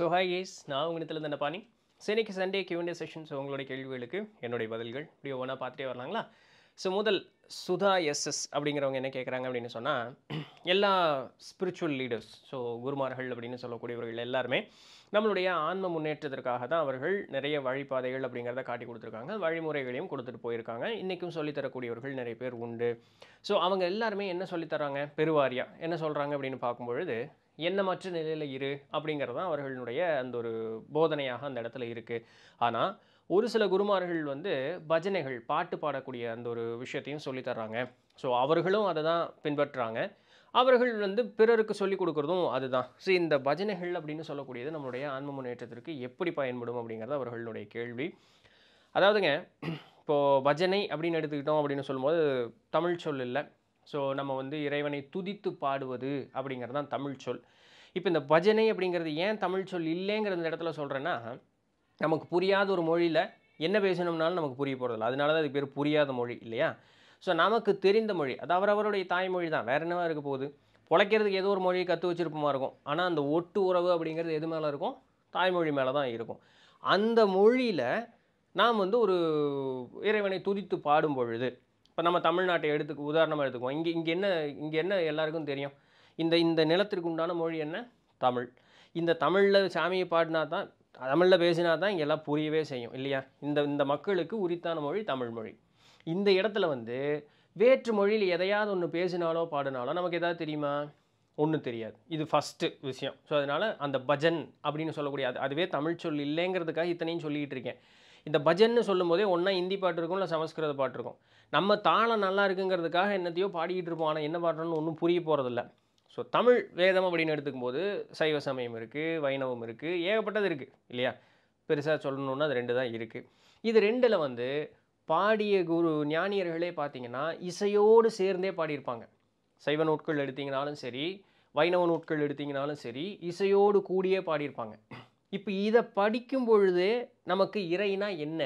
so hi guys நான் உங்களிடத்துல இந்த பாணி இன்னைக்கு சண்டே கியூண்டே செஷன் ஸோ உங்களுடைய கேள்விகளுக்கு என்னுடைய பதில்கள் இப்படி ஒவ்வொன்றா பார்த்துட்டே வரலாங்களா ஸோ முதல் சுதா எஸ்எஸ் அப்படிங்கிறவங்க என்ன கேட்குறாங்க அப்படின்னு சொன்னால் எல்லா ஸ்பிரிச்சுவல் லீடர்ஸ் ஸோ குருமார்கள் அப்படின்னு சொல்லக்கூடியவர்கள் எல்லாருமே நம்மளுடைய ஆன்ம முன்னேற்றத்திற்காக தான் அவர்கள் நிறைய வழிபாதைகள் அப்படிங்கிறத காட்டி கொடுத்துருக்காங்க வழிமுறைகளையும் கொடுத்துட்டு போயிருக்காங்க இன்றைக்கும் சொல்லித்தரக்கூடியவர்கள் நிறைய பேர் உண்டு ஸோ அவங்க எல்லாருமே என்ன சொல்லித்தராங்க பெருவாரியா என்ன சொல்கிறாங்க அப்படின்னு பார்க்கும்பொழுது எண்ணமற்ற நிலையில் இரு அப்படிங்கிறது தான் அவர்களுடைய அந்த ஒரு போதனையாக அந்த இடத்துல இருக்குது ஆனால் ஒரு சில குருமார்கள் வந்து பஜனைகள் பாட்டு பாடக்கூடிய அந்த ஒரு விஷயத்தையும் சொல்லித் தர்றாங்க ஸோ அவர்களும் அதை தான் பின்பற்றுறாங்க அவர்கள் வந்து பிறருக்கு சொல்லிக் கொடுக்குறதும் அதுதான் ஸோ இந்த பஜனைகள் அப்படின்னு சொல்லக்கூடியது நம்மளுடைய ஆன்ம முன்னேற்றத்திற்கு எப்படி பயன்படும் அப்படிங்கிறது அவர்களுடைய கேள்வி அதாவதுங்க இப்போது பஜனை அப்படின்னு எடுத்துக்கிட்டோம் அப்படின்னு சொல்லும்போது தமிழ் சொல் இல்லை ஸோ நம்ம வந்து இறைவனை துதித்து பாடுவது அப்படிங்கிறது தான் தமிழ் சொல் இப்போ இந்த பஜனை அப்படிங்கிறது ஏன் தமிழ் சொல் இல்லைங்கிற இந்த இடத்துல சொல்கிறேன்னா நமக்கு புரியாத ஒரு மொழியில் என்ன பேசணும்னாலும் நமக்கு புரிய போகிறதில்ல அதனால தான் அதுக்கு பேர் புரியாத மொழி இல்லையா ஸோ நமக்கு தெரிந்த மொழி அது அவரவருடைய தாய்மொழி தான் வேறு என்னவா இருக்க போகுது பொழைக்கிறதுக்கு ஏதோ ஒரு மொழியை கற்று வச்சிருப்போமா இருக்கும் ஆனால் அந்த ஒட்டு உறவு அப்படிங்கிறது எது மேலே இருக்கும் தாய்மொழி மேலே தான் இருக்கும் அந்த மொழியில் நாம் வந்து ஒரு இறைவனை துதித்து பாடும் பொழுது இப்போ நம்ம தமிழ்நாட்டை எடுத்துக்கு உதாரணமாக எடுத்துக்குவோம் இங்கே இங்கே என்ன இங்கே என்ன எல்லாருக்கும் தெரியும் இந்த இந்த நிலத்திற்கு உண்டான மொழி என்ன தமிழ் இந்த தமிழில் சாமியை பாடினா தான் தமிழில் பேசினா தான் இங்கே எல்லாம் புரியவே செய்யும் இல்லையா இந்த இந்த மக்களுக்கு உரித்தான மொழி தமிழ் மொழி இந்த இடத்துல வந்து வேற்று மொழியில் எதையாவது ஒன்று பேசினாலோ பாடினாலோ நமக்கு எதாவது தெரியுமா ஒன்றும் தெரியாது இது ஃபஸ்ட்டு விஷயம் ஸோ அதனால் அந்த பஜன் அப்படின்னு சொல்லக்கூடிய அது அதுவே தமிழ் சொல் இல்லைங்கிறதுக்காக இத்தனையும் சொல்லிக்கிட்டு இருக்கேன் இந்த பஜன்னு சொல்லும் போதே ஒன்றா ஹிந்தி பாட்டு இருக்கும் இல்லை சமஸ்கிருத பாட்டு இருக்கும் நம்ம தாளம் நல்லா இருக்குங்கிறதுக்காக என்னத்தையோ பாடிக்கிட்டு இருப்போம் ஆனால் என்ன பாடுறோன்னு ஒன்றும் புரிய போகிறதில்ல ஸோ தமிழ் வேதம் அப்படின்னு எடுத்துக்கும் போது சைவ சமயம் இருக்குது வைணவம் இருக்குது ஏகப்பட்டது இருக்குது இல்லையா பெருசாக சொல்லணுன்னா அது ரெண்டு தான் இருக்குது இது ரெண்டில் வந்து பாடிய குரு ஞானியர்களே பார்த்தீங்கன்னா இசையோடு சேர்ந்தே பாடியிருப்பாங்க சைவ நூட்கள் எடுத்தீங்கனாலும் சரி வைணவ நூட்கள் எடுத்தீங்கனாலும் சரி இசையோடு கூடியே பாடியிருப்பாங்க இப்போ இதை படிக்கும் பொழுதே நமக்கு இறைனா என்ன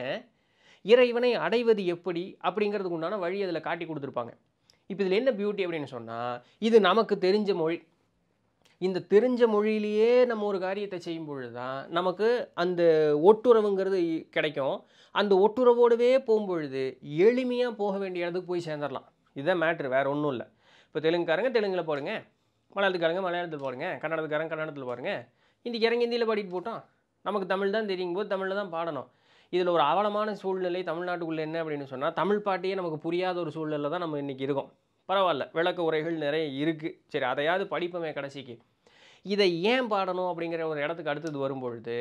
இறைவனை அடைவது எப்படி அப்படிங்கிறதுக்கு உண்டான வழி அதில் காட்டி கொடுத்துருப்பாங்க இப்போ இதில் என்ன பியூட்டி அப்படின்னு சொன்னால் இது நமக்கு தெரிஞ்ச மொழி இந்த தெரிஞ்ச மொழியிலேயே நம்ம ஒரு காரியத்தை செய்யும் பொழுது தான் நமக்கு அந்த ஒட்டுறவுங்கிறது கிடைக்கும் அந்த ஒட்டுறவோடவே போகும்பொழுது எளிமையாக போக வேண்டிய இடத்துக்கு போய் சேர்ந்துடலாம் இதுதான் மேட்ரு வேறு ஒன்றும் இல்லை இப்போ தெலுங்குக்காரங்க தெலுங்கில் போடுங்க மலையாளத்துக்காரங்க மலையாளத்தில் போடுங்க கன்னடத்துக்காரங்க கன்னடத்தில் பாருங்க ஹிந்திக்கு இறங்கி ஹிந்தியில் பாடிட்டு போட்டோம் நமக்கு தமிழ் தான் தெரியும் போது தமிழில் தான் பாடணும் இதில் ஒரு அவலமான சூழ்நிலை தமிழ்நாட்டுக்குள்ளே என்ன அப்படின்னு சொன்னால் தமிழ் பாட்டியே நமக்கு புரியாத ஒரு சூழ்நிலை தான் நம்ம இன்றைக்கி இருக்கோம் பரவாயில்ல விளக்க உரைகள் நிறைய இருக்குது சரி அதையாவது படிப்போமே கடைசிக்கு இதை ஏன் பாடணும் அப்படிங்கிற ஒரு இடத்துக்கு அடுத்தது வரும்பொழுது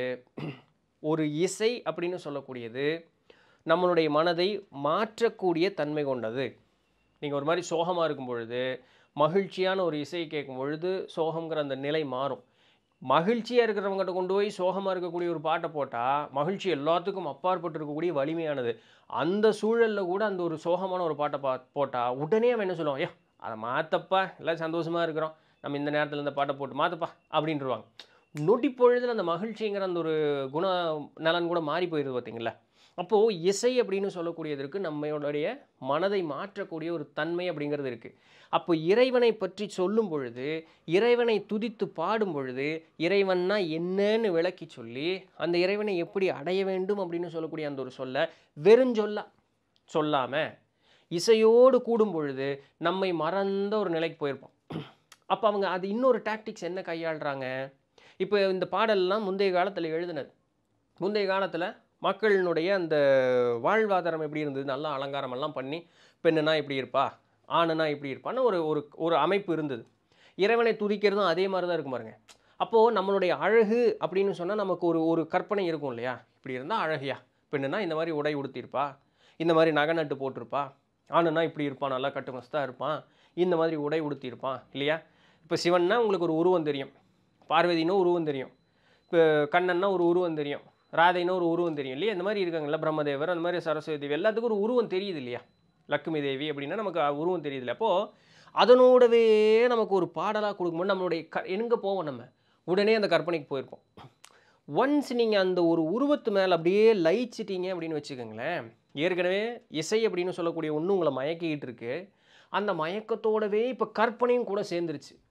ஒரு இசை அப்படின்னு சொல்லக்கூடியது நம்மளுடைய மனதை மாற்றக்கூடிய தன்மை கொண்டது நீங்கள் ஒரு மாதிரி சோகமாக இருக்கும் பொழுது மகிழ்ச்சியான ஒரு இசையை கேட்கும் பொழுது சோகங்கிற அந்த நிலை மாறும் மகிழ்ச்சியாக இருக்கிறவங்ககிட்ட கொண்டு போய் சோகமாக இருக்கக்கூடிய ஒரு பாட்டை போட்டால் மகிழ்ச்சி எல்லாத்துக்கும் அப்பாற்பட்டு இருக்கக்கூடிய வலிமையானது அந்த சூழலில் கூட அந்த ஒரு சோகமான ஒரு பாட்டை பா போட்டால் உடனே அவன் என்ன சொல்லுவான் ஐயோ அதை மாற்றப்பா எல்லாம் சந்தோஷமாக இருக்கிறோம் நம்ம இந்த நேரத்தில் இந்த பாட்டை போட்டு மாற்றப்பா அப்படின்ட்டுருவாங்க நொடி பொழுதில் அந்த மகிழ்ச்சிங்கிற அந்த ஒரு குண நலன் கூட மாறி போயிடுது பார்த்தீங்களா அப்போது இசை அப்படின்னு சொல்லக்கூடியதற்கு நம்மளுடைய மனதை மாற்றக்கூடிய ஒரு தன்மை அப்படிங்கிறது இருக்குது அப்போ இறைவனை பற்றி சொல்லும் பொழுது இறைவனை துதித்து பாடும் பொழுது இறைவன்னா என்னன்னு விளக்கி சொல்லி அந்த இறைவனை எப்படி அடைய வேண்டும் அப்படின்னு சொல்லக்கூடிய அந்த ஒரு சொல்ல வெறுஞ்சொல்லா சொல்லாமல் இசையோடு கூடும் பொழுது நம்மை மறந்த ஒரு நிலைக்கு போயிருப்போம் அப்போ அவங்க அது இன்னொரு டாக்டிக்ஸ் என்ன கையாளுறாங்க இப்போ இந்த பாடல்லாம் முந்தைய காலத்தில் எழுதினது முந்தைய காலத்தில் மக்களினுடைய அந்த வாழ்வாதாரம் எப்படி இருந்தது நல்லா அலங்காரமெல்லாம் பண்ணி பெண்ணுனா இப்படி இருப்பா ஆணுனா இப்படி இருப்பான்னு ஒரு ஒரு ஒரு அமைப்பு இருந்தது இறைவனை துதிக்கிறதும் அதே மாதிரி தான் இருக்கும் பாருங்க அப்போது நம்மளுடைய அழகு அப்படின்னு சொன்னால் நமக்கு ஒரு ஒரு கற்பனை இருக்கும் இல்லையா இப்படி இருந்தால் அழகியா பெண்ணுனா இந்த மாதிரி உடை உடுத்திருப்பா இந்த மாதிரி நகை நட்டு போட்டிருப்பா ஆணுனா இப்படி இருப்பான் நல்லா கட்டு மஸ்தாக இருப்பான் இந்த மாதிரி உடை உடுத்தியிருப்பான் இல்லையா இப்போ சிவன்னா உங்களுக்கு ஒரு உருவம் தெரியும் பார்வதினா உருவம் தெரியும் இப்போ கண்ணன்னா ஒரு உருவம் தெரியும் ராதைனா ஒரு உருவம் தெரியும் இல்லையா இந்த மாதிரி இருக்காங்கல்ல பிரம்மதேவர் அந்த மாதிரி சரஸ்வதி தேவி எல்லாத்துக்கும் ஒரு உருவம் தெரியுது இல்லையா லக்ஷ்மி தேவி அப்படின்னா நமக்கு உருவம் தெரியுது இல்லையா அப்போது அதனோடவே நமக்கு ஒரு பாடலாக கொடுக்கும்போது நம்மளுடைய க எங்கே போவோம் நம்ம உடனே அந்த கற்பனைக்கு போயிருப்போம் ஒன்ஸ் நீங்கள் அந்த ஒரு உருவத்து மேலே அப்படியே லயிச்சிட்டீங்க அப்படின்னு வச்சுக்கோங்களேன் ஏற்கனவே இசை அப்படின்னு சொல்லக்கூடிய ஒன்று உங்களை மயக்கிக்கிட்டு இருக்கு அந்த மயக்கத்தோடவே இப்போ கற்பனையும் கூட சேர்ந்துருச்சு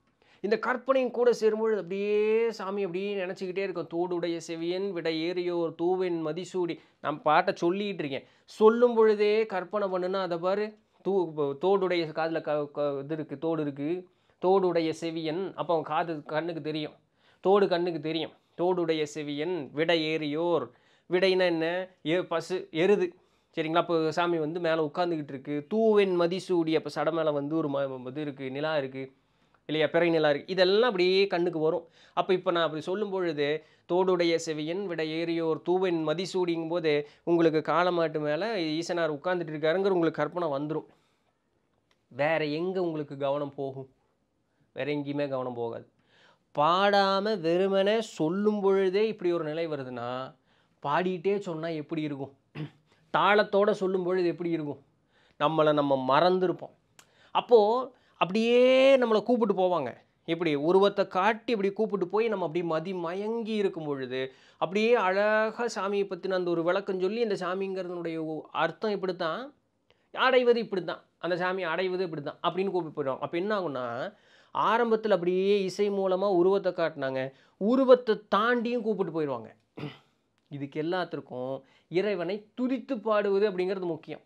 இந்த கற்பனையும் கூட சேரும்பொழுது அப்படியே சாமி அப்படியே நினச்சிக்கிட்டே இருக்கும் தோடுடைய செவியன் விட ஏறியோர் தூவென் மதிசூடி நான் பாட்டை சொல்லிக்கிட்டு இருக்கேன் சொல்லும் பொழுதே கற்பனை பண்ணுனா அதை பாரு தூ தோடுடைய காதில் க க- இது இருக்குது தோடு இருக்குது தோடுடைய செவியன் அப்போ அவன் காது கண்ணுக்கு தெரியும் தோடு கண்ணுக்கு தெரியும் தோடுடைய செவியன் விட ஏறியோர் விடைனா என்ன ஏ பசு எருது சரிங்களா அப்போ சாமி வந்து மேலே உட்காந்துக்கிட்டு இருக்கு தூவென் மதிசூடி அப்போ சட மேலே வந்து ஒரு ம இது இருக்குது நிலா இருக்குது இல்லையா பிறை நிலா இருக்குது இதெல்லாம் அப்படியே கண்ணுக்கு வரும் அப்போ இப்போ நான் அப்படி சொல்லும் பொழுது தோடுடைய செவியன் விட ஏறியோர் தூவென் மதிசூடிங்கும் போது உங்களுக்கு காலமாட்டு மேலே ஈசனார் உட்காந்துட்டு இருக்காருங்கிற உங்களுக்கு கற்பனை வந்துடும் வேற எங்கே உங்களுக்கு கவனம் போகும் வேற எங்கேயுமே கவனம் போகாது பாடாமல் வெறுமனே சொல்லும் பொழுதே இப்படி ஒரு நிலை வருதுன்னா பாடிட்டே சொன்னால் எப்படி இருக்கும் தாளத்தோட சொல்லும் பொழுது எப்படி இருக்கும் நம்மளை நம்ம மறந்துருப்போம் அப்போது அப்படியே நம்மளை கூப்பிட்டு போவாங்க இப்படி உருவத்தை காட்டி இப்படி கூப்பிட்டு போய் நம்ம அப்படியே மதி மயங்கி இருக்கும் பொழுது அப்படியே அழகாக சாமியை பற்றின அந்த ஒரு விளக்கம் சொல்லி இந்த சாமிங்கிறதுனுடைய ஒ- அர்த்தம் இப்படி தான் அடைவது இப்படி தான் அந்த சாமி அடைவது இப்படி தான் அப்படின்னு கூப்பிட்டு போயிடும் அப்போ என்ன ஆகும்னா ஆரம்பத்தில் அப்படியே இசை மூலமாக உருவத்தை காட்டினாங்க உருவத்தை தாண்டியும் கூப்பிட்டு போயிடுவாங்க இதுக்கு எல்லாத்திற்கும் இறைவனை துதித்து பாடுவது அப்படிங்கிறது முக்கியம்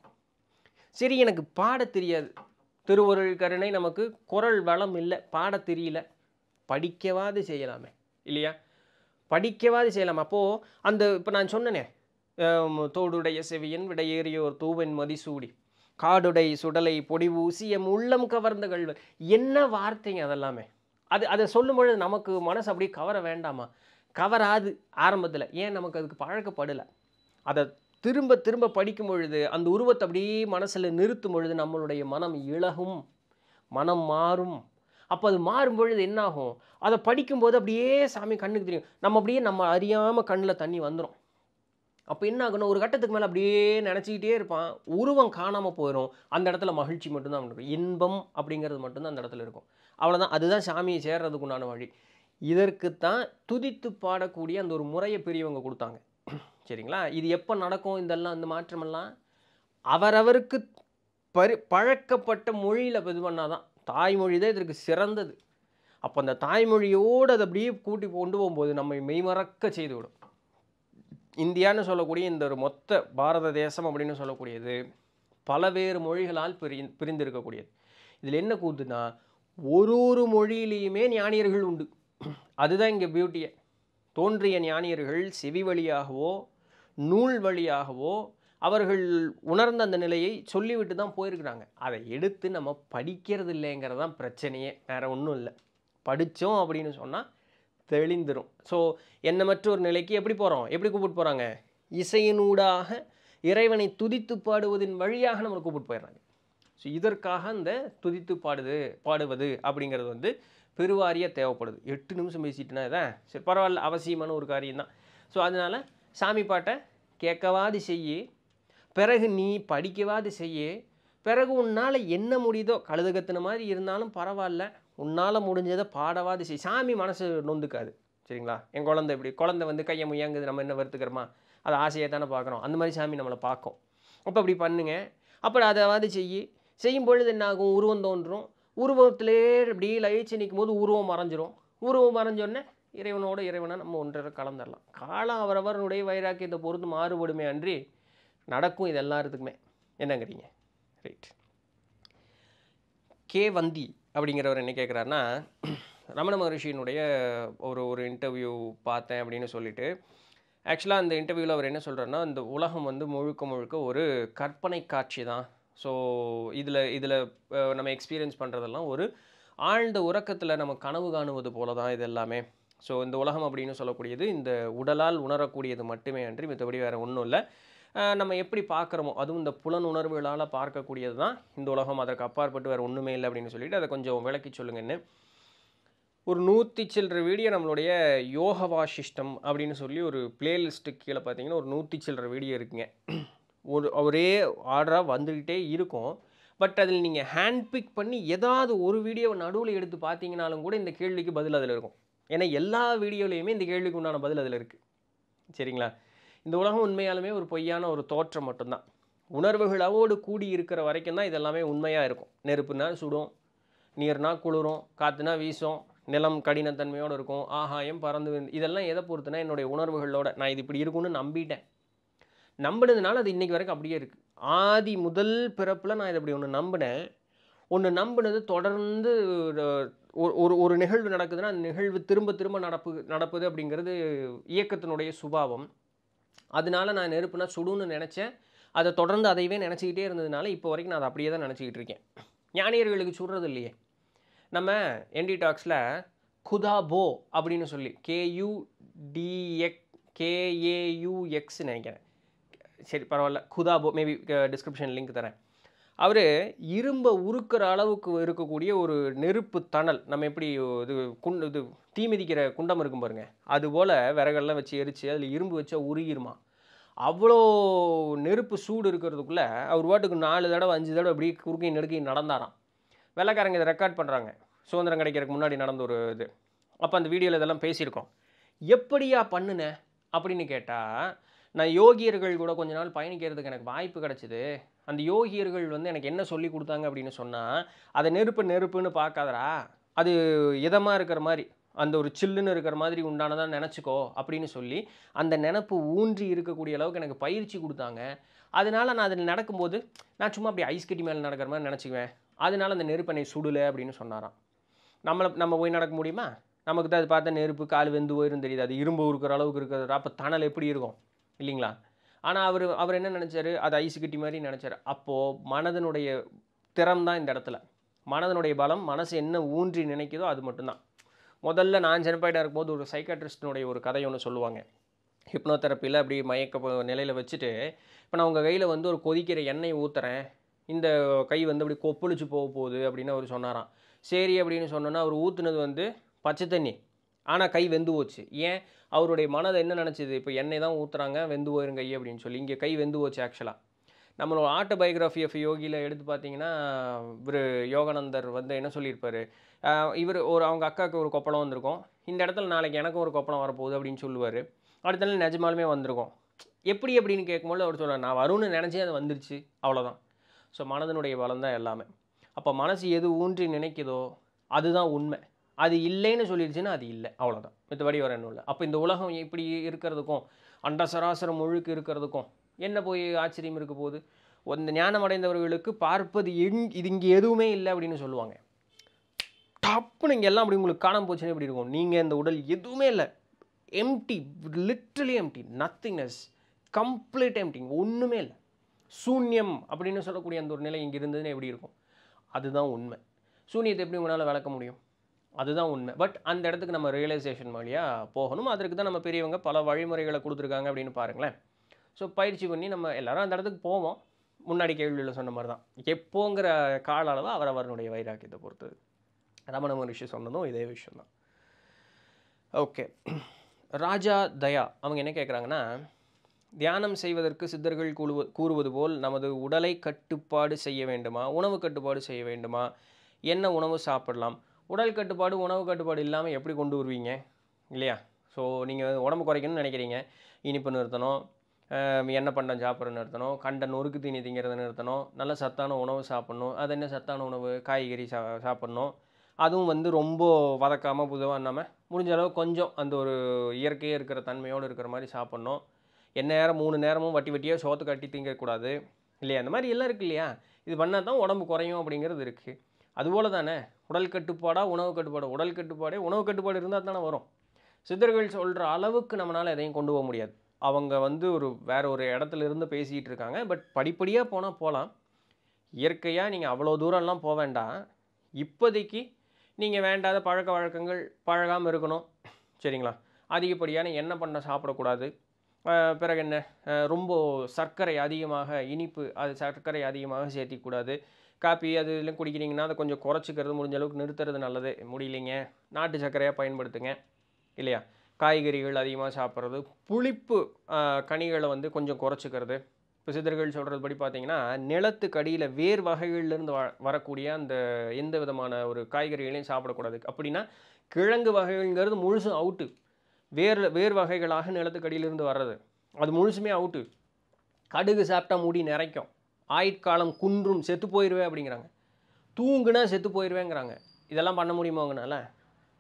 சரி எனக்கு பாட தெரியாது திருவருள் கருணை நமக்கு குரல் வளம் இல்லை பாட தெரியல படிக்கவாது செய்யலாமே இல்லையா படிக்கவாது செய்யலாம் அப்போது அந்த இப்போ நான் சொன்னனே ஆம், தோடுடைய செவியன் விடையேறியோர் தூவன் மதிசூடி காடுடை சுடலை பொடி ஊசி எம் உள்ளம் கவர்ந்த கள்வர் என்ன வார்த்தைங்க அதெல்லாமே அது அதை சொல்லும்பொழுது நமக்கு மனசு அப்படியே கவர வேண்டாமா கவராது ஆரம்பத்தில் ஏன் நமக்கு அதுக்கு பழக்கப்படலை அதை திரும்ப திரும்ப படிக்கும் பொழுது அந்த உருவத்தை அப்படியே மனசில் நிறுத்தும் பொழுது நம்மளுடைய மனம் இழகும் மனம் மாறும் அப்போ அது மாறும் பொழுது என்னாகும் அதை படிக்கும்போது அப்படியே சாமி கண்ணுக்கு தெரியும் நம்ம அப்படியே நம்ம அறியாமல் கண்ணில் தண்ணி வந்துடும் அப்போ என்ன ஆகணும் ஒரு கட்டத்துக்கு மேலே அப்படியே நினச்சிக்கிட்டே இருப்பான் உருவம் காணாமல் போயிடும் அந்த இடத்துல மகிழ்ச்சி மட்டும்தான் அவனுக்கு இருக்கும் இன்பம் அப்படிங்கிறது மட்டும்தான் அந்த இடத்துல இருக்கும் அவ்வளோதான் அதுதான் சாமியை சேர்றதுக்கு உண்டான வழி இதற்குத்தான் துதித்து பாடக்கூடிய அந்த ஒரு முறையை பெரியவங்க கொடுத்தாங்க சரிங்களா இது எப்போ நடக்கும் இதெல்லாம் இந்த மாற்றமெல்லாம் அவரவருக்கு பரி பழக்கப்பட்ட மொழியில் இது பண்ணாதான் தாய்மொழி தான் இதற்கு சிறந்தது அப்போ அந்த தாய்மொழியோடு அதை அப்படியே கூட்டி கொண்டு போகும்போது நம்மை மெய்மறக்க செய்துவிடும் இந்தியான்னு சொல்லக்கூடிய இந்த ஒரு மொத்த பாரத தேசம் அப்படின்னு சொல்லக்கூடியது பலவேறு மொழிகளால் பிரி பிரிந்திருக்கக்கூடியது இதில் என்ன கூத்துனா ஒரு ஒரு மொழியிலையுமே ஞானியர்கள் உண்டு அதுதான் இங்கே பியூட்டியே தோன்றிய ஞானியர்கள் செவி வழியாகவோ நூல் வழியாகவோ அவர்கள் உணர்ந்த அந்த நிலையை சொல்லிவிட்டு தான் போயிருக்கிறாங்க அதை எடுத்து நம்ம படிக்கிறது இல்லைங்கிறது தான் பிரச்சனையே வேறு ஒன்றும் இல்லை படித்தோம் அப்படின்னு சொன்னால் தெளிந்துரும் ஸோ எண்ணமற்ற ஒரு நிலைக்கு எப்படி போகிறோம் எப்படி கூப்பிட்டு போகிறாங்க இசையினூடாக இறைவனை துதித்து பாடுவதின் வழியாக நம்மளை கூப்பிட்டு போயிடுறாங்க ஸோ இதற்காக இந்த துதித்து பாடுது பாடுவது அப்படிங்கிறது வந்து பெருவாரியாக தேவைப்படுது எட்டு நிமிஷம் பேசிட்டுனா இதான் சரி பரவாயில்ல அவசியமான ஒரு காரியம்தான் ஸோ அதனால் சாமி பாட்டை கேட்கவாது செய்யி பிறகு நீ படிக்கவாது செய்யி பிறகு உன்னால் என்ன முடியுதோ கழுது கத்துன மாதிரி இருந்தாலும் பரவாயில்ல உன்னால் முடிஞ்சதை பாடவாது செய் சாமி மனசு நொந்துக்காது சரிங்களா என் குழந்தை இப்படி குழந்தை வந்து கையை முயங்குது நம்ம என்ன வருத்துக்கிறோமா அது ஆசையை தானே பார்க்குறோம் அந்த மாதிரி சாமி நம்மளை பார்க்கும் அப்போ அப்படி பண்ணுங்க அப்புறம் அதாவது செய்யி செய்யும் பொழுது என்ன ஆகும் உருவம் தோன்றும் உருவத்திலே அப்படியே லயிச்சு நிற்கும் போது உருவம் மறைஞ்சிரும் உருவம் மறைஞ்சோடனே இறைவனோட இறைவனை நம்ம ஒன்றரை கலந்துடலாம் காலம் அவரவருடைய வைராக்கியத்தை பொறுத்து மாறுபடுமே அன்றி நடக்கும் இது எல்லாத்துக்குமே என்னங்கிறீங்க ரைட் கே வந்தி அப்படிங்கிறவர் என்ன கேட்குறாருன்னா ரமண மகரிஷியினுடைய ஒரு ஒரு இன்டர்வியூ பார்த்தேன் அப்படின்னு சொல்லிட்டு ஆக்சுவலாக அந்த இன்டர்வியூவில் அவர் என்ன சொல்கிறாருன்னா இந்த உலகம் வந்து முழுக்க முழுக்க ஒரு கற்பனை காட்சி தான் ஸோ இதில் இதில் நம்ம எக்ஸ்பீரியன்ஸ் பண்ணுறதெல்லாம் ஒரு ஆழ்ந்த உறக்கத்தில் நம்ம கனவு காணுவது போல தான் இது எல்லாமே ஸோ இந்த உலகம் அப்படின்னு சொல்லக்கூடியது இந்த உடலால் உணரக்கூடியது மட்டுமே அன்றி மற்றபடி வேறு ஒன்றும் இல்லை அஹ் நம்ம எப்படி பார்க்குறோமோ அதுவும் இந்த புலன் உணர்வுகளால் பார்க்கக்கூடியது தான் இந்த உலகம் அதற்கு அப்பாற்பட்டு வேறு ஒன்றுமே இல்லை அப்படின்னு சொல்லிட்டு அதை கொஞ்சம் விளக்கி சொல்லுங்கன்னு ஒரு நூற்றி சில்லற வீடியோ நம்மளுடைய யோக வாசிஷ்டம் அப்படின்னு சொல்லி ஒரு பிளேலிஸ்ட்டுக்கு கீழே பார்த்தீங்கன்னா ஒரு நூற்றி சில்லற வீடியோ இருக்குங்க ஒரு ஒரே ஆர்டராக வந்துக்கிட்டே இருக்கும் பட் அதில் நீங்கள் ஹேண்ட் பிக் பண்ணி ஏதாவது ஒரு வீடியோவை நடுவில் எடுத்து பார்த்தீங்கனாலும் கூட இந்த கேள்விக்கு பதில் அதில் இருக்கும் ஏன்னா எல்லா வீடியோலையுமே இந்த கேள்விக்கு உண்டான பதில் அதில் இருக்குது சரிங்களா இந்த உலகம் உண்மையாலுமே ஒரு பொய்யான ஒரு தோற்றம் மட்டும்தான் உணர்வுகளோடு கூடி இருக்கிற வரைக்கும் தான் இதெல்லாமே உண்மையாக இருக்கும் நெருப்புனா சுடும் நீர்னா குளிரும் காற்றுனா வீசும் நிலம் கடினத்தன்மையோடு இருக்கும் ஆகாயம் பறந்து வந்து- இதெல்லாம் எதை பொறுத்துனா என்னுடைய உணர்வுகளோட நான் இது இப்படி இருக்கும்னு நம்பிட்டேன் நம்பினதுனால அது இன்னைக்கு வரைக்கும் அப்படியே இருக்குது ஆதி முதல் பிறப்பில் நான் இதை இப்படி ஒன்று நம்பினேன் ஒன்று நம்பினது தொடர்ந்து ஒரு ஒரு ஒரு நிகழ்வு நடக்குதுன்னா அந்த நிகழ்வு திரும்ப திரும்ப நடப்பு நடப்புது அப்படிங்கிறது இயக்கத்தினுடைய சுபாவம் அதனால நான் நெருப்புனா சுடுன்னு நினச்சேன் அதை தொடர்ந்து அதையவே நினச்சிக்கிட்டே இருந்ததுனால இப்போ வரைக்கும் நான் அதை அப்படியே தான் நினச்சிக்கிட்டு இருக்கேன் ஞானியர்களுக்கு சுடுறது இல்லையே நம்ம என்டி டாக்ஸில் குதா போ அப்படின்னு சொல்லி கேயூ டிஎக் கேஏயூஎக்ஸ் நினைக்கிறேன் சரி பரவாயில்ல குதாபோ மேபி டிஸ்கிரிப்ஷன் லிங்க் தரேன் அவர் இரும்பை உருக்குற அளவுக்கு இருக்கக்கூடிய ஒரு நெருப்பு தணல் நம்ம எப்படி இது குண்டு இது தீ மிதிக்கிற குண்டம் இருக்கும் பாருங்க அதுபோல் விறகெல்லாம் வச்சு எரித்து அதில் இரும்பு வச்சா உருகிருமா அவ்வளோ நெருப்பு சூடு இருக்கிறதுக்குள்ளே அவர் வாட்டுக்கு நாலு தடவை அஞ்சு தடவை அப்படி குறுக்கை நெடுக்கி நடந்தாராம் வெள்ளைக்காரங்க இதை ரெக்கார்ட் பண்ணுறாங்க சுதந்திரம் கிடைக்கிறதுக்கு முன்னாடி நடந்த ஒரு இது அப்போ அந்த வீடியோவில் இதெல்லாம் பேசியிருக்கோம் எப்படியா பண்ணுன அப்படின்னு கேட்டால் நான் யோகியர்கள் கூட கொஞ்ச நாள் பயணிக்கிறதுக்கு எனக்கு வாய்ப்பு கிடச்சிது அந்த யோகியர்கள் வந்து எனக்கு என்ன சொல்லி கொடுத்தாங்க அப்படின்னு சொன்னால் அதை நெருப்பு நெருப்புன்னு பார்க்காதடா அது இதமாக இருக்கிற மாதிரி அந்த ஒரு சில்லுன்னு இருக்கிற மாதிரி உண்டானதாக நினச்சிக்கோ அப்படின்னு சொல்லி அந்த நினப்பு ஊன்றி இருக்கக்கூடிய அளவுக்கு எனக்கு பயிற்சி கொடுத்தாங்க அதனால நான் அதில் நடக்கும்போது நான் சும்மா அப்படி ஐஸ் கட்டி மேலே நடக்கிற மாதிரி நினச்சிக்குவேன் அதனால அந்த நெருப்பனை சுடலை அப்படின்னு சொன்னாராம் நம்மளை நம்ம போய் நடக்க முடியுமா நமக்கு தான் அது பார்த்தா நெருப்பு கால் வெந்து போயிரும் தெரியுது அது இரும்பு இருக்கிற அளவுக்கு இருக்கிறது அப்போ தணல் எப்படி இருக்கும் இல்லைங்களா ஆனால் அவர் அவர் என்ன நினச்சாரு அது ஐஸ் கட்டி மாதிரி நினச்சாரு அப்போது மனதனுடைய திறம் தான் இந்த இடத்துல மனதனுடைய பலம் மனசு என்ன ஊன்றி நினைக்குதோ அது மட்டும்தான் முதல்ல நான் சின்னப்பாயிட்டாக இருக்கும்போது ஒரு சைக்காட்ரிஸ்டினுடைய ஒரு கதை ஒன்று சொல்லுவாங்க ஹிப்னோதெரப்பியில் அப்படி மயக்க நிலையில் வச்சுட்டு இப்போ நான் உங்கள் கையில் வந்து ஒரு கொதிக்கிற எண்ணெய் ஊற்றுறேன் இந்த கை வந்து அப்படி கொப்பளிச்சு போக போகுது அப்படின்னு அவர் சொன்னாராம் சரி அப்படின்னு சொன்னோன்னா அவர் ஊற்றுனது வந்து பச்சை தண்ணி ஆனால் கை வெந்து போச்சு ஏன் அவருடைய மனதை என்ன நினச்சிது இப்போ எண்ணெய் தான் ஊற்றுறாங்க வெந்து போயிரும் கை அப்படின்னு சொல்லி இங்கே கை வெந்து போச்சு ஆக்சுவலாக நம்மளோட ஆட்டோபயோகிராஃபி ஆஃப் யோகியில் எடுத்து பார்த்தீங்கன்னா இவர் யோகானந்தர் வந்து என்ன சொல்லியிருப்பார் இவர் ஒரு அவங்க அக்காவுக்கு ஒரு கொப்பளம் வந்திருக்கும் இந்த இடத்துல நாளைக்கு எனக்கும் ஒரு கொப்பளம் வரப்போகுது அப்படின்னு சொல்லுவார் அடுத்த நாள் நிஜமாலுமே வந்திருக்கும் எப்படி அப்படின்னு கேட்கும்போது அவர் சொல்கிறார் நான் வரும்னு நினச்சே அது வந்துருச்சு அவ்வளோதான் ஸோ மனதனுடைய பலம் தான் எல்லாமே அப்போ மனசு எது ஊன்றி நினைக்குதோ அதுதான் உண்மை அது இல்லைன்னு சொல்லிடுச்சுன்னா அது இல்லை அவ்வளோதான் மற்றபடி வர ஒன்றும் இல்லை அப்போ இந்த உலகம் இப்படி இருக்கிறதுக்கும் அண்ட சராசரம் முழுக்க இருக்கிறதுக்கும் என்ன போய் ஆச்சரியம் இருக்க போகுது இந்த ஞானம் அடைந்தவர்களுக்கு பார்ப்பது எங் இது இங்கே எதுவுமே இல்லை அப்படின்னு சொல்லுவாங்க டப்புன்னு இங்கே எல்லாம் அப்படி உங்களுக்கு காணாம போச்சுன்னு எப்படி இருக்கும் நீங்கள் இந்த உடல் எதுவுமே இல்லை empty literally empty nothingness complete empty ஒன்றுமே இல்லை சூன்யம் அப்படின்னு சொல்லக்கூடிய அந்த ஒரு நிலை இங்கே இருந்ததுன்னு எப்படி இருக்கும் அதுதான் உண்மை சூன்யத்தை எப்படி உங்களால் விளக்க முடியும் அதுதான் உண்மை பட் அந்த இடத்துக்கு நம்ம ரியலைசேஷன் வழியாக போகணும் அதற்கு தான் நம்ம பெரியவங்க பல வழிமுறைகளை கொடுத்துருக்காங்க அப்படின்னு பாருங்களேன் ஸோ பயிற்சி பண்ணி நம்ம எல்லாரும் அந்த இடத்துக்கு போவோம் முன்னாடி கேள்வியில் சொன்ன மாதிரி தான் எப்போங்கிற கால அளவு அவரவருடைய வைராக்கியத்தை பொறுத்தது ரமண மகரிஷி சொன்னதும் இதே விஷயம்தான் ஓகே ராஜா தயா அவங்க என்ன கேட்குறாங்கன்னா தியானம் செய்வதற்கு சித்தர்கள் கூறுவ கூறுவது போல் நமது உடலை கட்டுப்பாடு செய்ய வேண்டுமா உணவு கட்டுப்பாடு செய்ய வேண்டுமா என்ன உணவு சாப்பிடலாம் உடல் கட்டுப்பாடு உணவு கட்டுப்பாடு இல்லாமல் எப்படி கொண்டு வருவீங்க இல்லையா ஸோ நீங்கள் உடம்பு குறைக்கணும்னு நினைக்கிறீங்க இனிப்பு நிறுத்தணும் ஆஹ் எண்ணெய் பண்டம் சாப்பிட்ற நிறுத்தணும் கண்ட நொறுக்கு தீனி திங்கிறத நிறுத்தணும் நல்ல சத்தான உணவு சாப்பிட்ணும் அது என்ன சத்தான உணவு காய்கறி சா சாப்பிட்ணும் அதுவும் வந்து ரொம்ப வதக்காமல் புதுவாக இல்லாமல் முடிஞ்ச அளவு கொஞ்சம் அந்த ஒரு இயற்கையே இருக்கிற தன்மையோடு இருக்கிற மாதிரி சாப்பிட்ணும் எந்நேரம் மூணு நேரமும் வட்டி வட்டியாக சோத்து கட்டி திங்கக்கூடாது இல்லையா அந்த மாதிரி எல்லாம் இருக்கு இல்லையா இது பண்ணால் தான் உடம்பு குறையும் அப்படிங்கிறது இருக்குது அதுபோல் தானே உடல் கட்டுப்பாடா உணவு கட்டுப்பாடு உடல் கட்டுப்பாடே உணவு கட்டுப்பாடு இருந்தால் தானே வரும் சித்தர்கள் சொல்கிற அளவுக்கு நம்மளால் எதையும் கொண்டு போக முடியாது அவங்க வந்து ஒரு வேற ஒரு இடத்துல இருந்து பேசிகிட்டு இருக்காங்க பட் படிப்படியாக போனால் போகலாம் இயற்கையாக நீங்கள் அவ்வளோ தூரம்லாம் போக வேண்டாம் இப்போதைக்கு நீங்கள் வேண்டாத பழக்க வழக்கங்கள் பழகாமல் இருக்கணும் சரிங்களா அதிகப்படியான எண்ணெய் பண்ண சாப்பிடக்கூடாது ஆஹ் பிறகு என்ன ஆஹ் ரொம்ப சர்க்கரை அதிகமாக இனிப்பு அது சர்க்கரை அதிகமாக சேர்த்திக்கூடாது காப்பி அது இதெல்லாம் குடிக்கிறீங்கன்னா அதை கொஞ்சம் குறைச்சிக்கிறது முடிஞ்ச அளவுக்கு நிறுத்துறது நல்லது முடியலைங்க நாட்டு சர்க்கரையாக பயன்படுத்துங்க இல்லையா காய்கறிகள் அதிகமாக சாப்பிட்றது புளிப்பு ஆஹ் கனிகளை வந்து கொஞ்சம் குறைச்சிக்கிறது இப்போ சித்தர்கள் சொல்கிறது படி பார்த்தீங்கன்னா நிலத்துக்கு அடியில் வேர் வகைகள்லேருந்து வ வரக்கூடிய அந்த எந்த விதமான ஒரு காய்கறிகளையும் சாப்பிடக்கூடாது அப்படின்னா கிழங்கு வகைகள்ங்கிறது முழுசும் அவுட்டு வேர் வேர் வகைகளாக நிலத்துக்கு அடியிலிருந்து வர்றது அது முழுசுமே அவுட்டு கடுகு சாப்பிட்டா முடி நிறைக்கும் ஆயுட்காலம் குன்றும் செத்து போயிடுவேன் அப்படிங்கிறாங்க தூங்குனா செத்து போயிடுவேங்கிறாங்க இதெல்லாம் பண்ண முடியுமா உங்களால்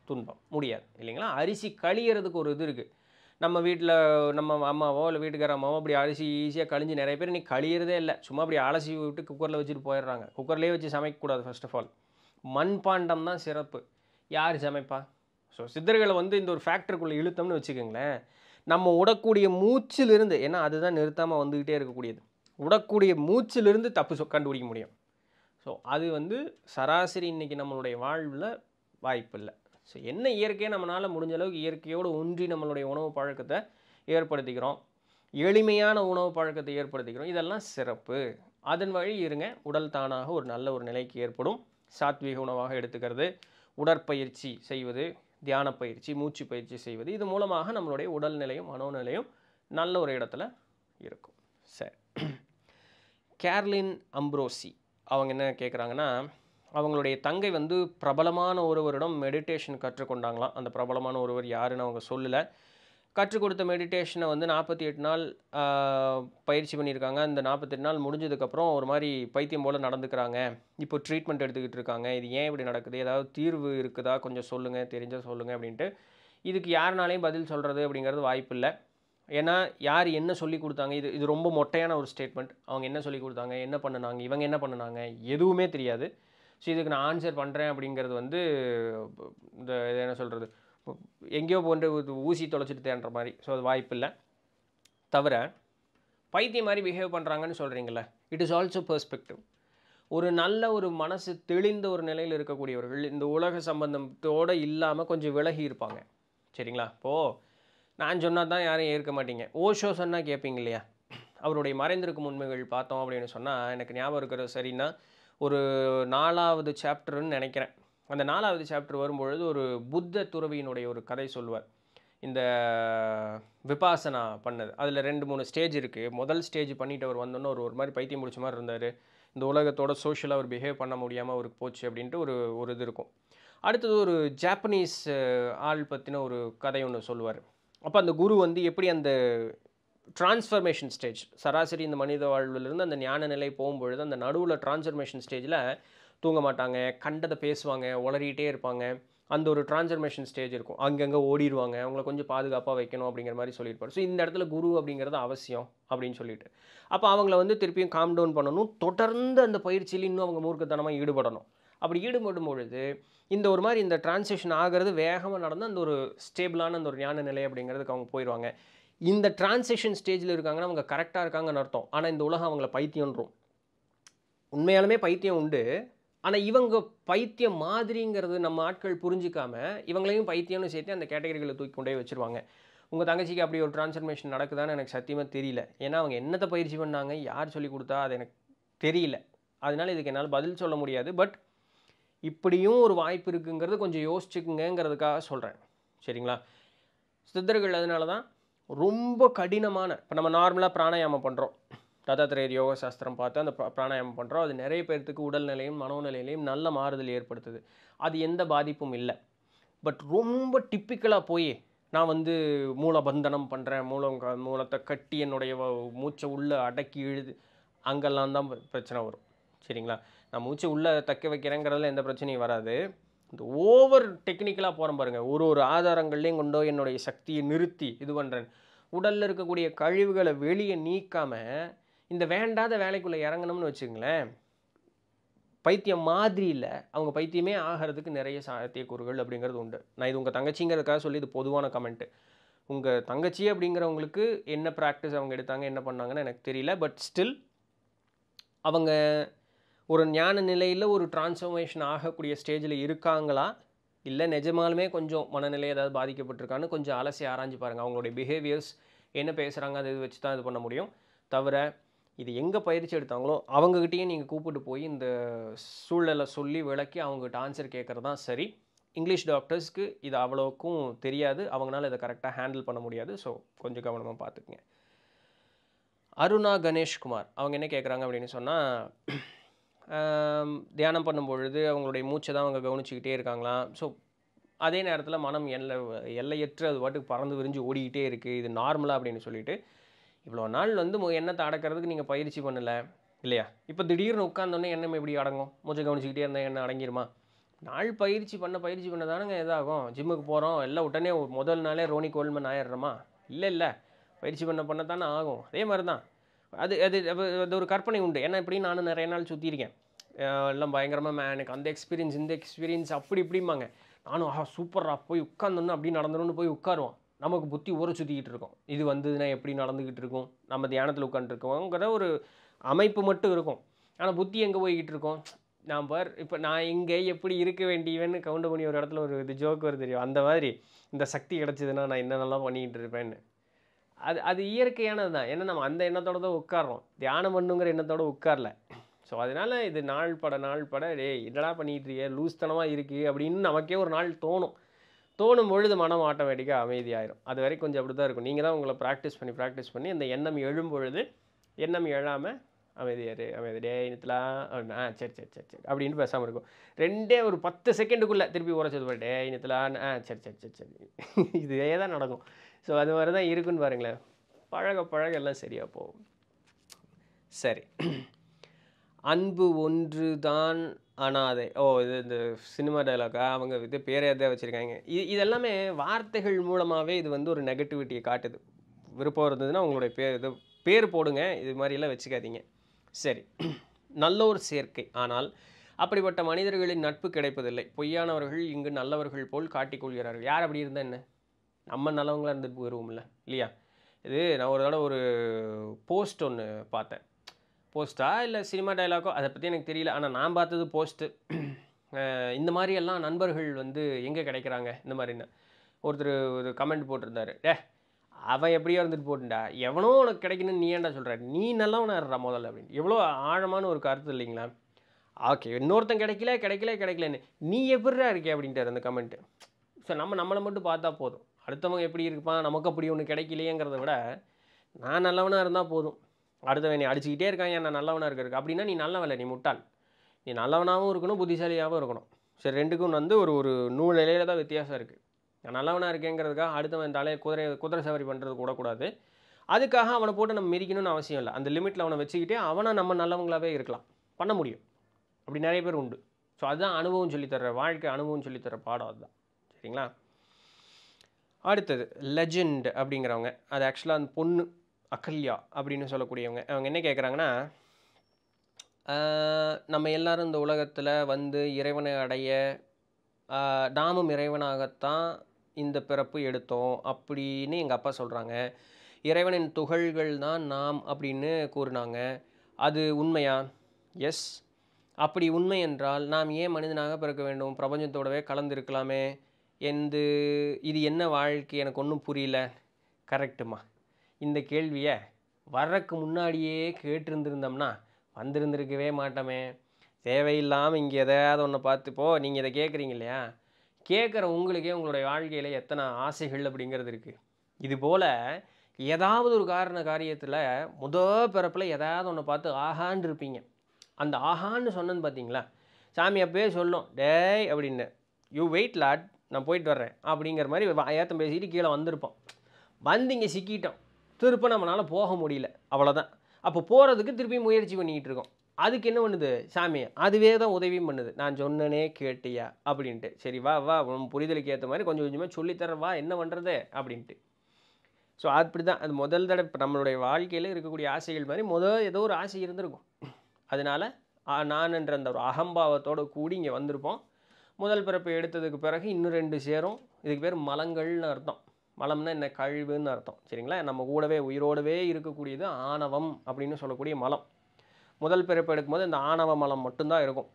துன்பம் முடியாது இல்லைங்களா அரிசி கழியறதுக்கு ஒரு இது இருக்குது நம்ம வீட்டில் நம்ம அம்மாவோ இல்லை வீட்டுக்கார அம்மாவோ அப்படி அரிசி ஈஸியாக கழிஞ்சு நிறைய பேர் நீ கழியறதே இல்லை சும்மா அப்படி அலசி விட்டு குக்கரில் வச்சுட்டு போயிடுறாங்க குக்கர்லேயே வச்சு சமைக்கக்கூடாது ஃபர்ஸ்ட் ஆஃப் ஆல் மண்பாண்டம் தான் சிறப்பு யார் சமைப்பா ஸோ சித்தர்களை வந்து இந்த ஒரு ஃபேக்டருக்குள்ளே இழுத்தோம்னு வச்சுக்கோங்களேன் நம்ம உடக்கூடிய மூச்சிலிருந்து ஏன்னா அதுதான் நிறுத்தாமல் வந்துக்கிட்டே இருக்கக்கூடியது உடக்கூடிய மூச்சிலிருந்து தப்பு சொ- கண்டுபிடிக்க முடியும் ஸோ அது வந்து சராசரி இன்னைக்கு நம்மளுடைய வாழ்வில் வாய்ப்பு இல்லை ஸோ என்ன இயற்கையை நம்மளால் முடிஞ்ச அளவுக்கு இயற்கையோடு ஒன்றி நம்மளுடைய உணவு பழக்கத்தை ஏற்படுத்திக்கிறோம் எளிமையான உணவு பழக்கத்தை ஏற்படுத்திக்கிறோம் இதெல்லாம் சிறப்பு அதன் வழி இருங்க உடல் தானாக ஒரு நல்ல ஒரு நிலைக்கு ஏற்படும் சாத்வீக உணவாக எடுத்துக்கிறது உடற்பயிற்சி செய்வது தியான பயிற்சி மூச்சு பயிற்சி செய்வது இது மூலமாக நம்மளுடைய உடல்நிலையும் மனோநிலையும் நல்ல ஒரு இடத்துல இருக்கும் சரி கேர்லின் அம்ப்ரோசி அவங்க என்ன கேட்குறாங்கன்னா அவங்களுடைய தங்கை வந்து பிரபலமான ஒருவரிடம் மெடிடேஷன் கற்றுக்கொண்டாங்களாம் அந்த பிரபலமான ஒருவர் யாருன்னு அவங்க சொல்லலை கற்றுக் கொடுத்த மெடிடேஷனை வந்து நாற்பத்தி எட்டு நாள் ஆஹ், பயிற்சி பண்ணியிருக்காங்க அந்த நாற்பத்தெட்டு நாள் முடிஞ்சதுக்கப்புறம் ஒரு மாதிரி பைத்தியம் போல் நடந்துக்கிறாங்க இப்போ ட்ரீட்மெண்ட் எடுத்துக்கிட்டு இருக்காங்க இது ஏன் இப்படி நடக்குது ஏதாவது தீர்வு இருக்குதா கொஞ்சம் சொல்லுங்கள் தெரிஞ்சால் சொல்லுங்கள் அப்படின்ட்டு இதுக்கு யாருனாலையும் பதில் சொல்கிறது அப்படிங்கிறது வாய்ப்பு இல்லை ஏன்னா யார் என்ன சொல்லி கொடுத்தாங்க இது இது ரொம்ப மொட்டையான ஒரு ஸ்டேட்மெண்ட் அவங்க என்ன சொல்லி கொடுத்தாங்க என்ன பண்ணுனாங்க இவங்க என்ன பண்ணுனாங்க எதுவுமே தெரியாது ஸோ இதுக்கு நான் ஆன்சர் பண்ணுறேன் அப்படிங்கிறது வந்து இந்த இது என்ன சொல்கிறது எங்கேயோ போன்று ஒரு ஊசி தொலைச்சிட்டு தேன்ற மாதிரி ஸோ அது வாய்ப்பு இல்லை தவிர பைத்தியம் மாதிரி பிஹேவ் பண்ணுறாங்கன்னு சொல்கிறீங்களே இட் இஸ் ஆல்சோ பெர்ஸ்பெக்டிவ் ஒரு நல்ல ஒரு மனசு தெளிந்த ஒரு நிலையில் இருக்கக்கூடியவர்கள் இந்த உலக சம்பந்தத்தோடு இல்லாமல் கொஞ்சம் விலகி இருப்பாங்க சரிங்களா இப்போது நான் சொன்னால் தான் யாரும் ஏற்க மாட்டீங்க ஓஷோ சொன்னால் கேட்பீங்க இல்லையா அவருடைய மறைந்திருக்கும் உண்மைகள் பார்த்தோம் அப்படின்னு சொன்னால் எனக்கு ஞாபகம் இருக்கிறது சரின்னா ஒரு நாலாவது சாப்டர்னு நினைக்கிறேன் அந்த நாலாவது சாப்டர் வரும்பொழுது ஒரு புத்த துறவியினுடைய ஒரு கதை சொல்லுவார் இந்த விபாசனா பண்ணது அதில் ரெண்டு மூணு ஸ்டேஜ் இருக்குது முதல் ஸ்டேஜ் பண்ணிட்டு அவர் வந்தோன்னே ஒரு ஒரு மாதிரி பைத்தியம் முடிச்ச மாதிரி இருந்தார் இந்த உலகத்தோட சோஷியலாக அவர் பிஹேவ் பண்ண முடியாமல் அவருக்கு போச்சு அப்படின்ட்டு ஒரு ஒரு இது இருக்கும் அடுத்தது ஒரு ஜாப்பனீஸ் அஹ், ஆள் பற்றின ஒரு கதை ஒன்று சொல்லுவார் அப்போ அந்த குரு வந்து எப்படி அந்த டிரான்ஸ்ஃபர்மேஷன் ஸ்டேஜ் சராசரி இந்த மனித வாழ்விலிருந்து அந்த ஞான நிலை போகும்பொழுது அந்த நடுவில் டிரான்ஸ்ஃபர்மேஷன் ஸ்டேஜில் தூங்க மாட்டாங்க கண்டதை பேசுவாங்க உளறிட்டே இருப்பாங்க அந்த ஒரு டிரான்ஸ்ஃபர்மேஷன் ஸ்டேஜ் இருக்கும் அங்கங்கே ஓடிடுவாங்க அவங்கள கொஞ்சம் பாதுகாப்பாக வைக்கணும் அப்படிங்கிற மாதிரி சொல்லியிருப்பார் ஸோ இந்த இடத்துல குரு அப்படிங்கிறது அவசியம் அப்படின்னு சொல்லிட்டு அப்போ அவங்கள வந்து திருப்பியும் காம் டவுன் பண்ணணும் தொடர்ந்து அந்த பயிற்சியில் இன்னும் அவங்க மூர்க்கத்தனமாக ஈடுபடணும் அப்படி ஈடுபடும் பொழுது இந்த ஒரு மாதிரி இந்த டிரான்சேஷன் ஆகிறது வேகமாக நடந்து அந்த ஒரு ஸ்டேபிளான அந்த ஒரு ஞான நிலை அப்படிங்கிறதுக்கு அவங்க போயிடுவாங்க இந்த டிரான்சேஷன் ஸ்டேஜில் இருக்காங்கன்னா அவங்க கரெக்டாக இருக்காங்கன்னு அர்த்தம் ஆனால் இந்த உலகம் அவங்கள பைத்தியம்ன்றோம் உண்மையாலுமே பைத்தியம் உண்டு ஆனால் இவங்க பைத்தியம் மாதிரிங்கிறது நம்ம ஆட்கள் புரிஞ்சிக்காம இவங்களையும் பைத்தியம்னு சேர்த்து அந்த கேட்டகரிகளை தூக்கி கொண்டே வச்சிருவாங்க உங்கள் தங்கச்சிக்கு அப்படி ஒரு டிரான்ஸ்ஃபர்மேஷன் நடக்குதான்னு எனக்கு சத்தியமாக தெரியல ஏன்னா அவங்க என்னத்தை பயிற்சி பண்ணாங்க யார் சொல்லி கொடுத்தா அது எனக்கு தெரியல அதனால இதுக்கு என்னால் பதில் சொல்ல முடியாது பட் இப்படியும் ஒரு வாய்ப்பு இருக்குங்கிறது கொஞ்சம் யோசிச்சுக்குங்கிறதுக்காக சொல்கிறேன் சரிங்களா சித்தர்கள் அதனால தான் ரொம்ப கடினமான இப்போ நம்ம நார்மலாக பிராணாயாமம் பண்ணுறோம் தத்தாத்திரேயர் யோக சாஸ்திரம் பார்த்து அந்த பிரா- பிராணாயாமம் பண்ணுறோம் அது நிறைய பேர்த்துக்கு உடல்நிலையும் மனோநிலையிலையும் நல்ல மாறுதல் ஏற்படுத்துது அது எந்த பாதிப்பும் இல்லை பட் ரொம்ப டிப்பிக்கலாக போய் நான் வந்து மூலபந்தனம் பண்ணுறேன் மூலம் க- மூலத்தை கட்டி என்னுடைய வ- மூச்சை உள்ளே அடக்கி இழுது அங்கெல்லாம் தான் பிர- பிரச்சனை வரும் சரிங்களா நான் மூச்சை உள்ளே தக்க வைக்கிறேங்கிறதுல எந்த பிரச்சனையும் வராது இந்த ஓவர் டெக்னிக்கலாக போகிறேன் பாருங்கள் ஒரு ஒரு ஆதாரங்கள்லையும் கொண்டோ என்னுடைய சக்தியை நிறுத்தி இது பண்ணுறேன் உடலில் இருக்கக்கூடிய கழிவுகளை வெளியே நீக்காமல் இந்த வேண்டாத வேலைக்குள்ளே இறங்கணும்னு வச்சுங்களேன் பைத்தியம் மாதிரி இல்லை அவங்க பைத்தியமே ஆகிறதுக்கு நிறைய சாத்தியக்கூறுகள் அப்படிங்கிறது உண்டு நான் இது உங்கள் தங்கச்சிங்கிறதுக்காக சொல்லி இது பொதுவான கமெண்ட்டு உங்கள் தங்கச்சி அப்படிங்கிறவங்களுக்கு என்ன ப்ராக்டிஸ் அவங்க எடுத்தாங்க என்ன பண்ணாங்கன்னு எனக்கு தெரியல பட் ஸ்டில் அவங்க ஒரு ஞான நிலையில் ஒரு டிரான்ஸ்ஃபர்மேஷன் ஆகக்கூடிய ஸ்டேஜில் இருக்காங்களா இல்லை நிஜமாலுமே கொஞ்சம் மனநிலை ஏதாவது பாதிக்கப்பட்டிருக்கான்னு கொஞ்சம் அலசி ஆராய்ஞ்சு பாருங்கள் அவங்களுடைய பிஹேவியர்ஸ் என்ன பேசுகிறாங்க அதை இது வச்சு தான் இது பண்ண முடியும் தவிர இது எங்கே பயிற்சி எடுத்தாங்களோ அவங்ககிட்டயும் நீங்கள் கூப்பிட்டு போய் இந்த சூழலை சொல்லி விளக்கி அவங்ககிட்ட ஆன்சர் கேட்குறது தான் சரி இங்கிலீஷ் டாக்டர்ஸ்க்கு இது அவ்வளோக்கும் தெரியாது அவங்களால இதை கரெக்டாக ஹேண்டில் பண்ண முடியாது ஸோ கொஞ்சம் கவனமாக பார்த்துக்குங்க அருணா கணேஷ்குமார் அவங்க என்ன கேட்குறாங்க அப்படின்னு சொன்னால் தியானம் பண்ணும் பொழுது அவங்களுடைய மூச்சை தான் அவங்க கவனிச்சுக்கிட்டே இருக்காங்களாம் ஸோ அதே நேரத்தில் மனம் எல்லை எல்லையற்று அது பாட்டுக்கு பறந்து விரிஞ்சு ஓடிக்கிட்டே இருக்குது இது நார்மலாக அப்படின்னு சொல்லிட்டு இவ்வளோ நாள் வந்து மு- எண்ணத்தை அடக்கிறதுக்கு நீங்கள் பயிற்சி பண்ணலை இல்லையா இப்போ திடீர்னு உட்காந்தோடனே எண்ணம் எப்படி அடங்கும் மூச்சை கவனிச்சுக்கிட்டே இருந்தால் எண்ணம் அடங்கிருமா நாள் பயிற்சி பண்ண பயிற்சி பண்ண தானங்க இதாகும் ஜிம்முக்கு போகிறோம் எல்லாம் உடனே முதல் நாளே ரோனி கோல்மன் ஆயிடுறோமா இல்லை இல்லை பயிற்சி பண்ண பண்ண தானே ஆகும் அதே மாதிரி தான் அது அது அது- அது ஒரு கற்பனை உண்டு ஏன்னா இப்படி நானும் நிறைய நாள் சுற்றிருக்கேன் எல்லாம் பயங்கரமாக எனக்கு அந்த எக்ஸ்பீரியன்ஸ் இந்த எக்ஸ்பீரியன்ஸ் அப்படி இப்படிம்பாங்க நானும் ஆஹா சூப்பரா போய் உட்காந்தோன்னு அப்படி நடந்துடணும்னு போய் உட்காருவோம் நமக்கு புத்தி ஊற சுற்றிக்கிட்டு இருக்கும் இது வந்ததுன்னா எப்படி நடந்துக்கிட்டு இருக்கும் நம்ம தியானத்தில் உட்காந்துருக்கோங்கிற ஒரு அமைப்பு மட்டும் இருக்கும் ஆனால் புத்தி எங்கே போய்கிட்டு இருக்கோம் நான் பார் இப்போ நான் இங்கே எப்படி இருக்க வேண்டியவன்னு கவுண்ட் பண்ணி ஒரு இடத்துல ஒரு இது ஜோக் வருது தெரியும் அந்த மாதிரி இந்த சக்தி கிடச்சிதுன்னா நான் என்னென்னலாம் பண்ணிக்கிட்டு இருப்பேன்னு அது அது இயற்கையானது தான் ஏன்னா நம்ம அந்த எண்ணத்தோட தான் உட்கார்றோம் தியானம் பண்ணுங்கிற எண்ணத்தோட உட்காரல ஸோ அதனால இது நாள் பட நாள் பட டேய் என்னடா பண்ணிட்டு இருக்கிய லூஸ்தனமாக இருக்குது அப்படின்னு நமக்கே ஒரு நாள் தோணும் தோணும் பொழுது மனம் ஆட்டோமேட்டிக்காக அமைதியாயிரும் அது வரைக்கும் கொஞ்சம் அப்படி தான் இருக்கும் நீங்கள் தான் உங்களை ப்ராக்டிஸ் பண்ணி ப்ராக்டிஸ் பண்ணி அந்த எண்ணம் எழும் பொழுது எண்ணம் எழாமல் அமைதியாரு அமைதி டே இனத்துலாம் அப்படின்னா ஆ சரி சரி சரி சரி அப்படின்னு பேசாமல் இருக்கும் ரெண்டே ஒரு பத்து செகண்டுக்குள்ளே திருப்பி உரைச்சது போய் டே இனத்துலாம் ஆ சரி சரி சரி சரி இதே தான் நடக்கும் ஸோ அது மாதிரி தான் இருக்குன்னு பாருங்களேன் பழக பழக எல்லாம் சரியாக போகும் சரி அன்பு ஒன்று தான் அனாதை ஓ இது இந்த சினிமா டைலாக்கா அவங்க இது பேரே எதாவது வச்சுருக்காங்க இது இதெல்லாமே வார்த்தைகள் மூலமாகவே இது வந்து ஒரு நெகட்டிவிட்டியை காட்டுது விருப்பம் இருந்ததுன்னா உங்களுடைய பேர் இது பேர் போடுங்க இது மாதிரியெல்லாம் வச்சுக்காதீங்க சரி நல்லோர் சேர்க்கை ஆனால் அப்படிப்பட்ட மனிதர்களின் நட்பு கிடைப்பதில்லை பொய்யானவர்கள் இங்கு நல்லவர்கள் போல் காட்டிக்கொள்கிறார்கள் யார் அப்படி இருந்தால் என்ன நம்ம நல்லவங்களா இருந்துட்டு போயிடுவோம்ல இல்லையா இது நான் ஒரு தடவை ஒரு போஸ்ட் ஒன்று பார்த்தேன் போஸ்ட்டா இல்லை சினிமா டைலாக்கோ அதை பற்றி எனக்கு தெரியல ஆனால் நான் பார்த்தது போஸ்ட்டு இந்த மாதிரி எல்லாம் நண்பர்கள் வந்து எங்கே கிடைக்கிறாங்க இந்த மாதிரின்னு ஒருத்தர் ஒரு கமெண்ட் போட்டிருந்தாரு டே அவன் எப்படியோ இருந்துட்டு போட்டுண்டா எவனோ உனக்கு கிடைக்கணும்னு நீ ஏன்டா சொல்கிற நீ நல்லவனா இருடா முதல்ல அப்படின்னு எவ்வளோ ஆழமான ஒரு கருத்து இல்லைங்களா ஓகே இன்னொருத்தன் கிடைக்கல கிடைக்கல கிடைக்கலன்னு நீ எப்படிடா இருக்கே அப்படின்ட்டார் அந்த கமெண்ட்டு ஸோ நம்ம நம்மளை மட்டும் பார்த்தா போதும் அடுத்தவன் எப்படி இருப்பான் நமக்கு அப்படி ஒன்று கிடைக்கலையேங்கிறத விட நான் நல்லவனாக இருந்தால் போதும் அடுத்தவன் நீ அடிச்சுக்கிட்டே இருக்காங்க நான் நல்லவனாக இருக்கிறதுக்கு அப்படின்னா நீ நல்லவன் நீ முட்டாள் நீ நல்லவனாகவும் இருக்கணும் புத்திசாலியாகவும் இருக்கணும் சரி ரெண்டுக்கும் வந்து ஒரு ஒரு நூல் இலையில தான் வித்தியாசம் இருக்குது நான் நல்லவனாக இருக்கேங்கிறதுக்காக அடுத்தவன் தலையை குதிரை குதிரை சவாரி பண்ணுறது கூடக்கூடாது அதுக்காக அவனை போட்டு நம்ம மிதிக்கணும்னு அவசியம் இல்லை அந்த லிமிட்டில் அவனை வச்சுக்கிட்டே அவனை நம்ம நல்லவங்களாவே இருக்கலாம் பண்ண முடியும் அப்படி நிறைய பேர் உண்டு ஸோ அதுதான் அனுபவம் சொல்லித்தர வாழ்க்கை அனுபவம் சொல்லித்தர பாடம் அதுதான் சரிங்களா அடுத்தது லெஜெண்ட் அப்படிங்கிறவங்க அது ஆக்சுவலாக அந்த பொண்ணு அகல்யா அப்படின்னு சொல்லக்கூடியவங்க அவங்க என்ன கேட்குறாங்கன்னா ஆஹ், நம்ம எல்லாரும் இந்த உலகத்தில் வந்து இறைவனை அடைய ஆஹ், நாமும் இறைவனாகத்தான் இந்த பிறப்பு எடுத்தோம் அப்படின்னு எங்கள் அப்பா சொல்கிறாங்க இறைவனின் துகள்கள் தான் நாம் அப்படின்னு கூறினாங்க அது உண்மையா எஸ் அப்படி உண்மை என்றால் நாம் ஏன் மனிதனாக பிறக்க வேண்டும் பிரபஞ்சத்தோடவே கலந்திருக்கலாமே எந்து இது என்ன வாழ்க்கை எனக்கு ஒன்றும் புரியல கரெக்டுமா இந்த கேள்வியை வர்றதுக்கு முன்னாடியே கேட்டிருந்திருந்தோம்னா வந்திருந்திருக்கவே மாட்டோமே தேவையில்லாமல் இங்கே எதையாவது ஒன்று பார்த்துப்போ நீங்கள் இதை கேட்குறீங்க இல்லையா கேட்குற உங்களுக்கே உங்களுடைய வாழ்க்கையில் எத்தனை ஆசைகள் அப்படிங்கிறது இருக்குது இது போல் ஏதாவது ஒரு காரண காரியத்தில் முத பிறப்பில் ஏதாவது ஒன்று பார்த்து ஆஹான்னு இருப்பீங்க அந்த ஆஹான்னு சொன்னேன்னு பார்த்தீங்களா சாமி அப்பயே சொல்லும் டேய் அப்படின்னு யூ வெயிட் லாட் நான் போயிட்டு வர்றேன் அப்படிங்கிற மாதிரி ஏத்தம் பேசிட்டு கீழே வந்திருப்போம் வந்து இங்கே சிக்கிட்டோம் திருப்ப நம்மளால் போக முடியல அவ்வளோதான் அப்போ போகிறதுக்கு திருப்பி முயற்சி பண்ணிக்கிட்டு இருக்கோம் அதுக்கு என்ன பண்ணுது சாமி அதுவே தான் உதவியும் பண்ணுது நான் சொன்னனே கேட்டியா அப்படின்ட்டு சரி வா வா உன் புரிதலுக்கு ஏற்ற மாதிரி கொஞ்சம் கொஞ்சமாக சொல்லித்தரேன் வா என்ன பண்ணுறது அப்படின்ட்டு ஸோ அப்படி தான் அது முதல் தடவை இப்ப நம்மளுடைய வாழ்க்கையில் இருக்கக்கூடிய ஆசைகள் மாதிரி முதல் ஏதோ ஒரு ஆசை இருந்திருக்கும் அதனால் நான் என்ற அந்த ஒரு அகம்பாவத்தோட கூடி இங்கே வந்திருப்போம் முதல் பிறப்பு எடுத்ததுக்கு பிறகு இன்னும் ரெண்டு சேரும் இதுக்கு பேர் மலங்கள்னு அர்த்தம் மலம்னா என்ன கழிவுன்னு அர்த்தம் சரிங்களா நம்ம கூடவே உயிரோடவே இருக்கக்கூடியது ஆணவம் அப்படின்னு சொல்லக்கூடிய மலம் முதல் பிறப்பு எடுக்கும்போது இந்த ஆணவ மலம் மட்டும்தான் இருக்கும்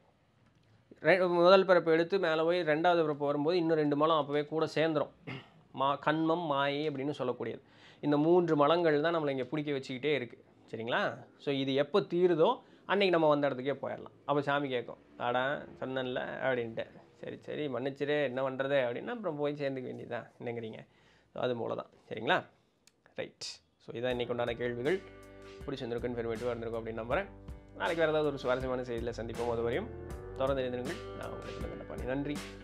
ரெ முதல் பிறப்பு எடுத்து மேலே போய் ரெண்டாவது பிறப்பு வரும்போது இன்னும் ரெண்டு மலம் அப்போவே கூட சேர்ந்துரும் மா கண்மம் மாயை அப்படின்னு சொல்லக்கூடியது இந்த மூன்று மலங்கள் தான் நம்மளை இங்கே பிடிக்க வச்சுக்கிட்டே இருக்குது சரிங்களா ஸோ இது எப்போ தீருதோ அன்னைக்கு நம்ம வந்த இடத்துக்கே போயிடலாம் அப்போ சாமி கேட்கும் ஆடா சொன்னேன்ல அப்படின்ட்டு சரி சரி மன்னிச்சிரு என்ன பண்ணுறது அப்படின்னா அப்புறம் போய் சேர்ந்துக்க வேண்டியதுதான் என்னங்கிறீங்க ஸோ அது போல தான் சரிங்களா ரைட் ஸோ இதான் இன்றைக்கி உண்டான கேள்விகள் பிடிச்சிருந்திருக்கும் இன்ஃபர்மேட்டிவாக இருந்திருக்கும் அப்படின்னு நம்புறேன் நாளைக்கு வேறு ஏதாவது ஒரு சுவாரஸ்யமான செய்தியில் சந்திப்போம் அது வரையும் தொடர்ந்து எழுந்திருங்கள் நான் உங்களுக்கு பண்ணி நன்றி